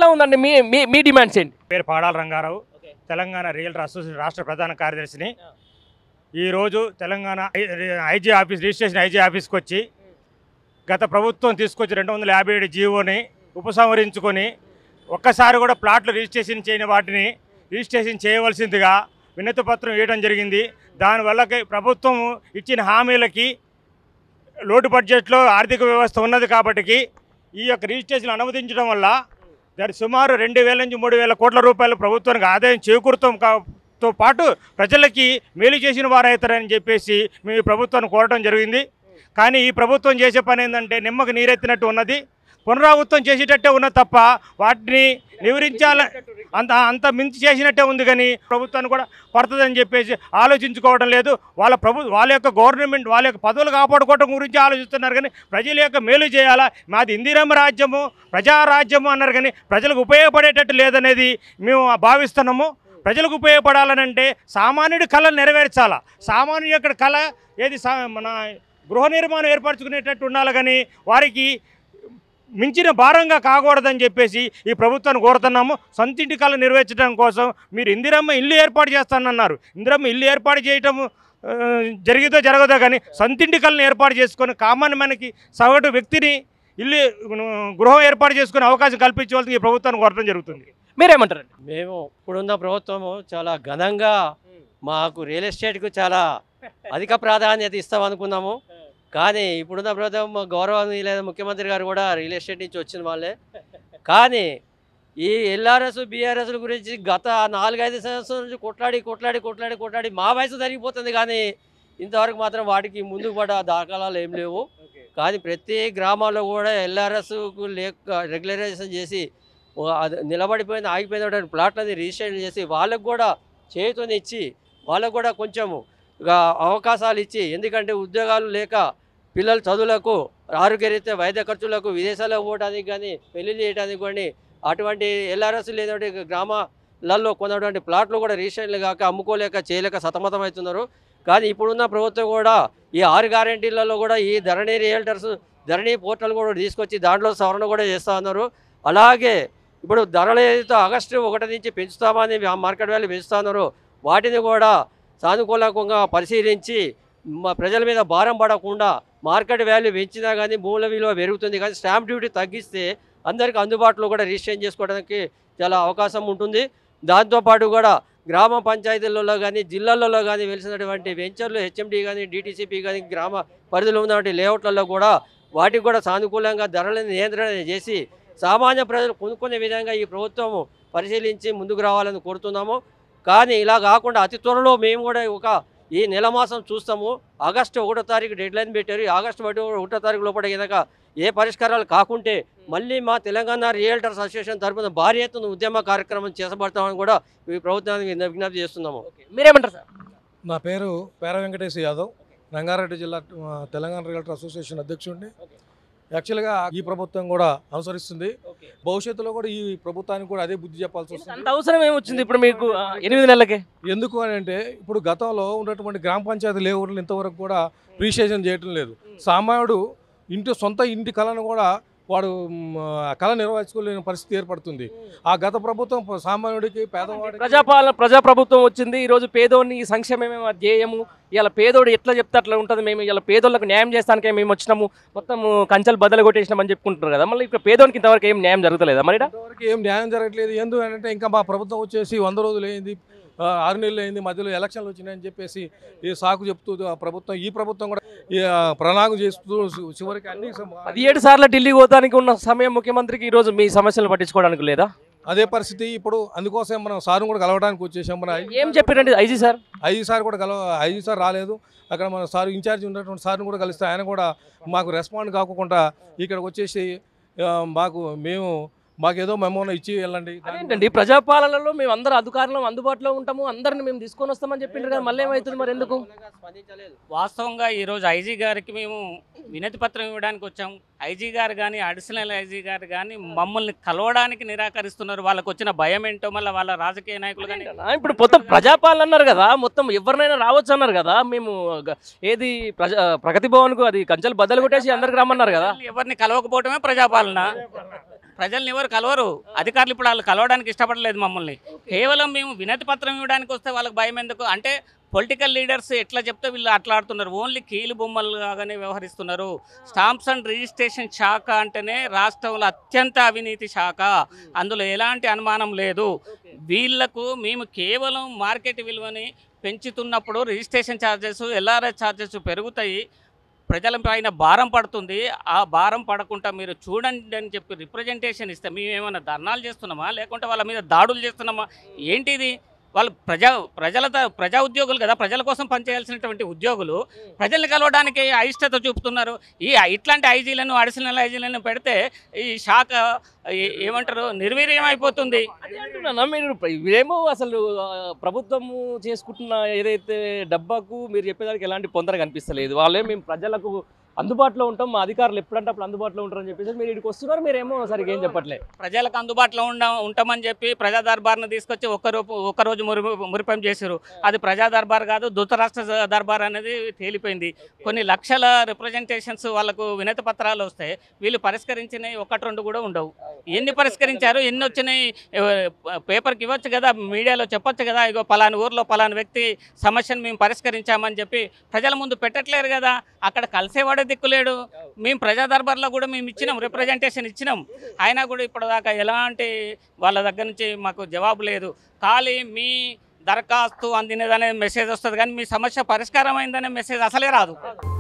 ఎట్లా ఉందండి మీ మీ మీ డిమాండ్స్ ఏంటి పేరు పాడాల రంగారావు తెలంగాణ రియల్టర్ అసోసియేషన్ రాష్ట్ర ప్రధాన కార్యదర్శిని ఈరోజు తెలంగాణ ఐ- ఐజీ ఆఫీస్ రిజిస్ట్రేషన్ ఐజీ ఆఫీస్కి వచ్చి గత ప్రభుత్వం తీసుకొచ్చి రెండు వందల యాభై ఏడు జీవోని ఉపసంహరించుకొని ఒక్కసారి కూడా ప్లాట్లు రిజిస్ట్రేషన్ చేయని వాటిని రిజిస్ట్రేషన్ చేయవలసిందిగా వినతి పత్రం ఇవ్వడం జరిగింది దానివల్ల ప్రభుత్వం ఇచ్చిన హామీలకి లోటు బడ్జెట్లో ఆర్థిక వ్యవస్థ ఉన్నది కాబట్టి ఈ యొక్క రిజిస్ట్రేషన్ అనుమతించడం వల్ల దాని సుమారు రెండు వేల నుంచి మూడు వేల కోట్ల రూపాయలు ప్రభుత్వానికి ఆదాయం చేకూరుతాం తో పాటు ప్రజలకి మేలు చేసిన వారవుతారని చెప్పేసి మేము ఈ ప్రభుత్వాన్ని కోరడం జరిగింది కానీ ఈ ప్రభుత్వం చేసే పని ఏంటంటే నిమ్మకు నీరెత్తినట్టు ఉన్నది పునరావృతం చేసేటట్టే ఉన్నది తప్ప వాటిని నివారించాల అంత అంత మించి చేసినట్టే ఉంది కానీ ప్రభుత్వాన్ని కూడా పడుతుందని చెప్పేసి ఆలోచించుకోవడం లేదు వాళ్ళ ప్రభు వాళ్ళ యొక్క గవర్నమెంట్ వాళ్ళ యొక్క పదవులు కాపాడుకోవడం గురించి ఆలోచిస్తున్నారు కానీ ప్రజల యొక్క మేలు చేయాలా మాది ఇందిరమ్మ రాజ్యము ప్రజారాజ్యము అన్నారు కానీ ప్రజలకు ఉపయోగపడేటట్టు లేదనేది మేము భావిస్తున్నాము ప్రజలకు ఉపయోగపడాలనంటే సామాన్యుడి కళ నెరవేర్చాలా సామాన్యుడి యొక్క కళ ఏది సా మన గృహ నిర్మాణం ఏర్పరచుకునేటట్టు ఉండాలి కానీ వారికి మించిన భారంగా కాకూడదని చెప్పేసి ఈ ప్రభుత్వాన్ని కోరుతున్నాము సొంతింటి కళ నెరవేర్చడం కోసం మీరు ఇందిరమ్మ ఇల్లు ఏర్పాటు చేస్తానన్నారు ఇందిరమ్మ ఇల్లు ఏర్పాటు చేయటం ఆ, జరిగితే జరగదో కానీ సొంతింటి కళను ఏర్పాటు చేసుకొని కామన్ మనకి సగటు వ్యక్తిని ఇల్లు గృహం ఏర్పాటు చేసుకునే అవకాశం కల్పించవలసింది ఈ ప్రభుత్వాన్ని కోరడం జరుగుతుంది మీరేమంటారండి మేము ఇప్పుడున్న ప్రభుత్వము చాలా ఘనంగా మాకు రియల్ ఎస్టేట్కు చాలా అధిక ప్రాధాన్యత ఇస్తాం అనుకున్నాము కానీ ఇప్పుడున్న ప్రభుత్వం మా గౌరవనీయులైన ముఖ్యమంత్రి గారు కూడా రియల్ ఎస్టేట్ నుంచి వచ్చిన వాళ్ళే కానీ ఈ ఎల్ఆర్ఎస్ బీఆర్ఎస్ గురించి గత నాలుగైదు సంవత్సరాల నుంచి కొట్లాడి కొట్లాడి కొట్లాడి కొట్లాడి మా వయసు జరిగిపోతుంది కానీ ఇంతవరకు మాత్రం వాటికి ముందుకు పడ్డ దాఖలాలు ఏం లేవు కానీ ప్రతి గ్రామాల్లో కూడా ఎల్ఆర్ఎస్కు లేక రెగ్యులరైజేషన్ చేసి ఓ అది నిలబడిపోయిన ఆగిపోయినటువంటి ప్లాట్లని రిజిస్ట్రేషన్ చేసి వాళ్ళకు కూడా చేతుని ఇచ్చి వాళ్ళకు కూడా కొంచెము ఇక అవకాశాలు ఇచ్చి ఎందుకంటే ఉద్యోగాలు లేక పిల్లల చదువులకు ఆరోగ్యరీత్యా వైద్య ఖర్చులకు విదేశాలకు పోవడానికి కానీ పెళ్లి చేయడానికి కానీ అటువంటి ఎల్ఆర్ఎస్ లేనటువంటి గ్రామాలలో కొన్నటువంటి ప్లాట్లు కూడా రిజిస్ట్రేషన్లు కాక అమ్ముకోలేక చేయలేక సతమతమవుతున్నారు కానీ ఇప్పుడున్న ప్రభుత్వం కూడా ఈ ఆరు గ్యారంటీలలో కూడా ఈ ధరణి రియల్టర్స్ ధరణి పోర్టల్ కూడా తీసుకొచ్చి దాంట్లో సవరణ కూడా చేస్తూ ఉన్నారు అలాగే ఇప్పుడు ధరలు ఏదైతే ఆగస్టు ఒకటి నుంచి పెంచుతామని ఆ మార్కెట్ వాల్యూ పెంచుతున్నారు వాటిని కూడా సానుకూలంగా పరిశీలించి మా ప్రజల మీద భారం పడకుండా మార్కెట్ వాల్యూ పెంచినా కానీ మూల విలువ పెరుగుతుంది కానీ స్టాంప్ డ్యూటీ తగ్గిస్తే అందరికీ అందుబాటులో కూడా రిజిస్ట్రేషన్ చేసుకోవడానికి చాలా అవకాశం ఉంటుంది దాంతోపాటు కూడా గ్రామ పంచాయతీలలో కానీ జిల్లాలలో కానీ వెలిసినటువంటి వెంచర్లు హెచ్ఎండి కానీ డిటీసీపీ కానీ గ్రామ పరిధిలో ఉన్నటువంటి లేఅవుట్లలో కూడా వాటికి కూడా సానుకూలంగా ధరలను నియంత్రణ చేసి సామాన్య ప్రజలు కొనుక్కునే విధంగా ఈ ప్రభుత్వం పరిశీలించి ముందుకు రావాలని కోరుతున్నాము కానీ ఇలా కాకుండా అతి త్వరలో మేము కూడా ఒక ఈ నెల మాసం చూస్తాము ఆగస్టు ఒకటో తారీఖు డెడ్ లైన్ పెట్టారు ఈ ఆగస్టు ఒకటో ఒకటో తారీఖు లోపల కనుక ఏ పరిష్కారాలు కాకుంటే మళ్ళీ మా తెలంగాణ రియల్టర్స్ అసోసియేషన్ తరపున భారీ ఎత్తున ఉద్యమ కార్యక్రమం చేసబడతామని కూడా ఈ ప్రభుత్వానికి విజ్ఞప్తి చేస్తున్నాము మీరేమంటారు సార్ నా పేరు పేర వెంకటేశ్ యాదవ్ రంగారెడ్డి జిల్లా ఆ, తెలంగాణ రియల్టర్ అసోసియేషన్ అధ్యక్షుడిని యాక్చువల్గా ఈ ప్రభుత్వం కూడా అనుసరిస్తుంది భవిష్యత్తులో కూడా ఈ ప్రభుత్వానికి కూడా అదే బుద్ధి చెప్పాల్సి అంత వస్తుంది అవసరం ఏమొచ్చింది ఇప్పుడు మీకు ఆ, ఎనిమిది నెలలకే ఎందుకు అని అంటే ఇప్పుడు గతంలో ఉన్నటువంటి గ్రామ పంచాయతీ లేఅవుట్లు ఇంతవరకు కూడా రిజిస్ట్రేషన్ చేయటం లేదు సామాన్యుడు ఇంటి సొంత ఇంటి కళను కూడా వాడు మ్, ఆ కళ నిర్వహించుకోలేని పరిస్థితి ఏర్పడుతుంది ఆ గత ప్రభుత్వం సామాన్యుడికి పేదవాడికి ప్రజాపాలన ప్రజాప్రభుత్వం వచ్చింది ఈ రోజు పేదోడిని ఈ సంక్షేమమే మా ధ్యేయము ఇలా పేదోడు ఎట్లా చెప్తే అట్లా ఉంటుంది మేము ఇలా పేదోళ్ళకు న్యాయం చేస్తానికే మేము వచ్చినాము మొత్తం కంచెలు బద్దలు కొట్టేసినామని చెప్పుకుంటున్నారు కదా మళ్ళీ ఇక్కడ పేదోనికి ఇంతవరకు ఏం న్యాయం జరుగుతలేదా మరి ఈడ? ఇంతవరకు ఏం న్యాయం జరగట్లేదు ఎందుకు అంటే ఇంకా మా ప్రభుత్వం వచ్చేసి వంద రోజులు అయింది ఆ, ఆరు నెలలు అయింది మధ్యలో ఎలక్షన్లు వచ్చినాయని చెప్పేసి ఈ సాకు చెప్తూ ఆ ప్రభుత్వం ఈ ప్రభుత్వం కూడా ఈ, ఆ, ప్రణాళిక చేస్తూ చి- చివరికి అన్ని సమ- పదిహేడు సార్లు ఢిల్లీ పోతానికి ఉన్న సమయం ముఖ్యమంత్రికి ఈ రోజు మీ సమస్యలు పట్టించుకోవడానికి లేదా అదే పరిస్థితి ఇప్పుడు అందుకోసం మనం సార్ని కూడా కలవడానికి వచ్చేసాం మన ఏం చెప్పారండి ఐజీ సార్ ఐజీ సార్ కూడా కలవ ఐజీ సార్ రాలేదు అక్కడ మన సార్ ఇన్ఛార్జ్ ఉన్నటువంటి సార్ని కూడా కలిస్తే ఆయన కూడా మాకు రెస్పాండ్ కాకుండా ఇక్కడికి వచ్చేసి ఆ, మాకు మేము మాకేదో మెమోన ఇచ్చి వెళ్ళండి అదేంటండి ప్రజాపాలనలో మేము అందరు అధికారులు అందుబాటులో ఉంటాము అందరిని మేము తీసుకొని వస్తామని చెప్పిండ్రు కదా మళ్ళీ ఏమవుతుంది మరి ఎందుకు స్పందించలేదు వాస్తవంగా ఈరోజు ఐజీ గారికి మేము వినతి పత్రం ఇవ్వడానికి వచ్చాం ఐజీ గారు కానీ అడిషనల్ ఐజీ గారు కానీ మమ్మల్ని కలవడానికి నిరాకరిస్తున్నారు వాళ్ళకి వచ్చిన భయం ఏంటో మళ్ళీ వాళ్ళ రాజకీయ నాయకులు కానీ ఆ, ఇప్పుడు మొత్తం ప్రజాపాలన అన్నారు కదా మొత్తం ఎవరినైనా రావచ్చు అన్నారు కదా మేము గ- ఏది ప్రజా ప్రగతి భవన్కు అది కంచెలు బద్దలు కొట్టేసి అందరికి రమ్మన్నారు కదా ఎవరిని కలవకపోవటమే ప్రజాపాలన ప్రజల్ని ఎవరు కలవరు అధికారులు ఇప్పుడు వాళ్ళు కలవడానికి ఇష్టపడలేదు మమ్మల్ని కేవలం మేము వినతి పత్రం ఇవ్వడానికి వస్తే వాళ్ళకి భయం ఎందుకు అంటే పొలిటికల్ లీడర్స్ ఎట్లా చెప్తే వీళ్ళు అట్లాడుతున్నారు ఓన్లీ కీలు బొమ్మలు లాగానే వ్యవహరిస్తున్నారు స్టాంప్స్ అండ్ రిజిస్ట్రేషన్ శాఖ అంటేనే రాష్ట్రంలో అత్యంత అవినీతి శాఖ అందులో ఎలాంటి అనుమానం లేదు వీళ్లకు మేము కేవలం మార్కెట్ విలువని పెంచుతున్నప్పుడు రిజిస్ట్రేషన్ ఛార్జెస్ ఎల్ఆర్ఎస్ ఛార్జెస్ పెరుగుతాయి ప్రజల పైన భారం పడుతుంది ఆ భారం పడకుండా మీరు చూడండి అని చెప్పి రిప్రజెంటేషన్ ఇస్తే మేము ఏమైనా ధర్నాలు చేస్తున్నామా లేకుంటే వాళ్ళ మీద దాడులు చేస్తున్నామా ఏంటిది వాళ్ళు ప్రజా ప్రజల త- ప్రజా ఉద్యోగులు కదా ప్రజల కోసం పనిచేయాల్సినటువంటి ఉద్యోగులు ప్రజల్ని కలవడానికి అయిష్టత చూపుతున్నారు ఈ ఇట్లాంటి ఐజీలను అడిషనల్ ఐజీలను పెడితే ఈ శాఖ ఏ- ఏమంటారు నిర్వీర్యం అయిపోతుంది అదే అంటున్నానా మీరు ఇవేమో అసలు ఆ, ప్రభుత్వము చేసుకుంటున్న ఏదైతే డబ్బాకు మీరు చెప్పేదానికి ఎలాంటి పొందర కనిపిస్తలేదు వాళ్ళే మేము ప్రజలకు అందుబాటులో ఉంటాం మా అధికారులు ఎప్పుడంటే అప్పుడు అందుబాటులో ఉంటారని చెప్పేసి మీరు ఇక్కడికి వస్తున్నారు మీరేమో సరిగ్గా ఏం చెప్పట్లేదు ప్రజలకు అందుబాటులో ఉండ ఉంటామని చెప్పి ప్రజా దర్బార్ను తీసుకొచ్చి ఒక్క రూపు ఒక్కరోజు మురి మురిపం చేశారు అది ప్రజా దర్బార్ కాదు ధృతరాష్ట్ర దర్బార్ అనేది తేలిపోయింది కొన్ని లక్షల రిప్రజెంటేషన్స్ వాళ్ళకు వినతి పత్రాలు వస్తే వీళ్ళు పరిష్కరించినవి ఒకటి రెండు కూడా ఉండవు ఎన్ని పరిష్కరించారు ఎన్ని వచ్చినాయి ఎవ- పేపర్కి ఇవ్వచ్చు కదా మీడియాలో చెప్పొచ్చు కదా ఇగో పలాని ఊర్లో పలాని వ్యక్తి సమస్యను మేము పరిష్కరించామని చెప్పి ప్రజల ముందు పెట్టట్లేరు కదా అక్కడ కలిసేవాడే దిక్కులేడు మేము ప్రజా దర్బార్లో కూడా మేము ఇచ్చినాం రిప్రజెంటేషన్ ఇచ్చినాం అయినా కూడా ఇప్పటిదాకా ఎలాంటి వాళ్ళ దగ్గర నుంచి మాకు జవాబు లేదు ఖాళీ మీ దరఖాస్తు అందినదనే మెసేజ్ వస్తుంది కానీ మీ సమస్య పరిష్కారం అయిందనే మెసేజ్ అసలే రాదు